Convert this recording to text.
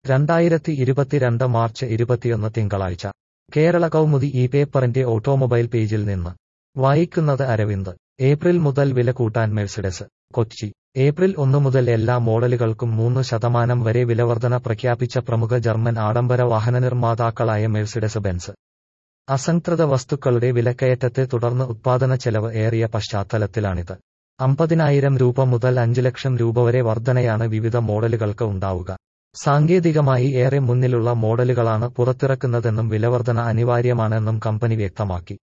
രണ്ടായിരത്തി ഇരുപത്തിരണ്ട് മാർച്ച് ഇരുപത്തിയൊന്ന് തിങ്കളാഴ്ച കേരള കൗമുദി ഈ പേപ്പറിന്റെ ഓട്ടോമൊബൈൽ പേജിൽ നിന്ന് വായിക്കുന്നത് അരവിന്ദ് ഏപ്രിൽ മുതൽ വില കൂട്ടാൻ മെഴ്സിഡസ് കൊച്ചി ഏപ്രിൽ ഒന്ന് മുതൽ എല്ലാ മോഡലുകൾക്കും മൂന്ന് ശതമാനം വരെ വിലവർധന പ്രഖ്യാപിച്ച പ്രമുഖ ജർമ്മൻ ആഡംബര വാഹന നിർമ്മാതാക്കളായ മെഴ്സിഡസ് ബെൻസ് അസംസ്കൃത വസ്തുക്കളുടെ വിലക്കയറ്റത്തെ തുടർന്ന് ഉത്പാദന ചെലവ് ഏറിയ പശ്ചാത്തലത്തിലാണിത് അമ്പതിനായിരം രൂപ മുതൽ അഞ്ച് ലക്ഷം രൂപ വരെ വർധനയാണ് വിവിധ മോഡലുകൾക്ക് ഉണ്ടാവുക സാങ്കേതികമായി ഏറെ മുന്നിലുള്ള മോഡലുകളാണ് പുറത്തിറക്കുന്നതെന്നും വിലവർധന അനിവാര്യമാണെന്നും കമ്പനി വ്യക്തമാക്കി